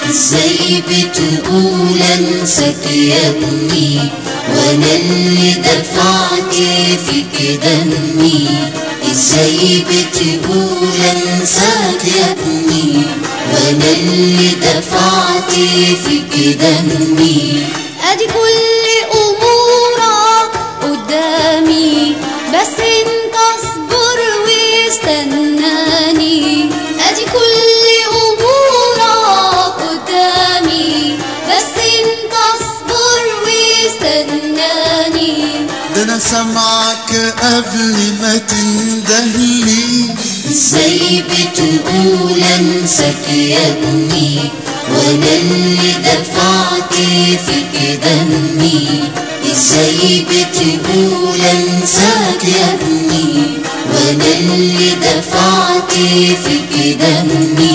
ازاي بتقول انساك يا ابني وانا اللي دفعت فيك دمي ازاي بتقول انساك يا ابني وانا اللي دفعت فيك دمي ادي كل امورك قدامي بس انت اصبر واستناني ادي كل امورك قدامي بس انت اصبر واستناني ده انا سامعك قبل ما تندهلي ازاي بتقول انساك يا ابني وانا اللي دفعت فيك دمي ازاي بتقول انساك يا ابني وانا اللي دفعت فيك دمي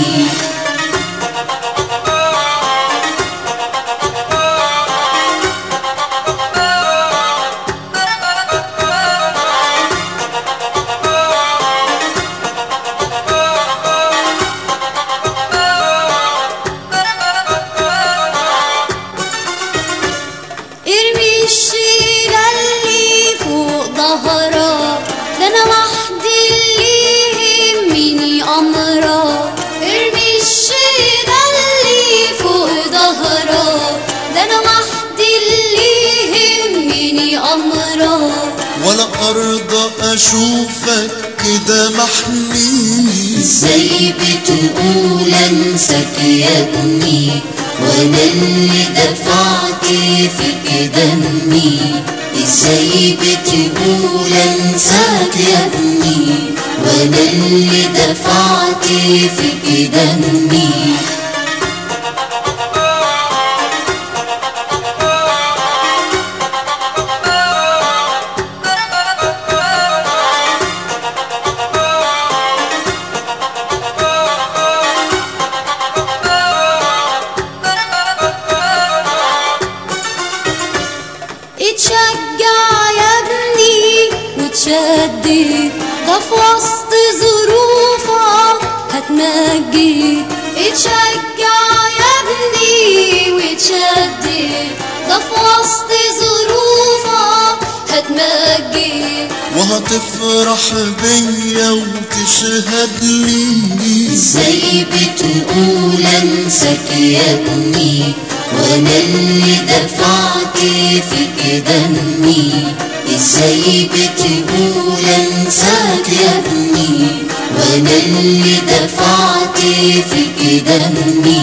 ارمي الشيلة اللي فوق ظهرك ده انا وحدي اللي يهمني امرك ارمي الشيلة اللي فوق ظهرك ده انا وحدي اللي يهمني امرك ولا ارضى اشوفك كده محميني ازاي بتقول انساك يا ابني وانا اللي دفعت فيك دمي ازاي بتقول انساك يا ابني وانا اللي دفعت فيك دمي اتشجع يا ابني وتشدد ده في وسط ظروفك هتمجد اتشجع يا ابني وتشدد ده في وسط ظروفك هتمجد وهتفرح بيا وتشهد لي ازاي بتقول انساك يا ابني وانا اللي دفعت فيك دمي ازاي بتقول انساك يا ابني وانا اللي دفعت فيك دمي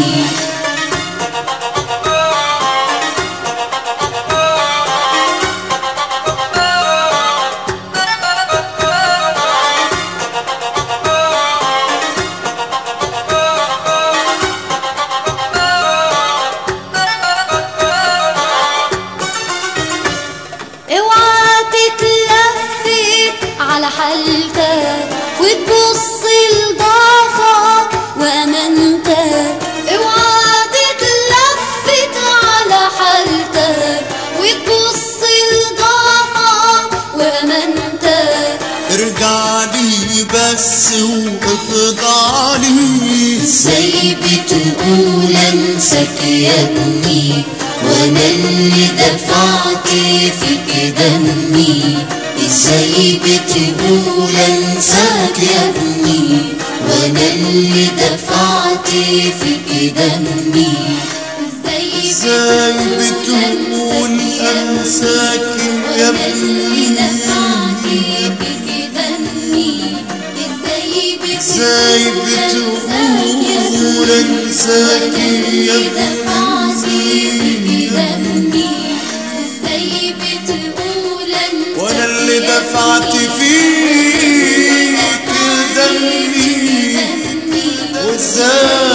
اوعى تتلفت على حالتك وتبص لضعفك وامانتك اوعى تتلفت على حالتك وتبص لضعفك وامانتك ارجع لي بس واخضع لي ازاي بتقول انساك يا ابني وانا اللي دفعت فيك دمي ازاي بتقول انساك يا ابني وانا اللي دفعت فيك دمي ازاي بتقول انساك يا ابني ازاي بتقول انساك يا ابني وانا اللي دفعت فيك دمي وازاي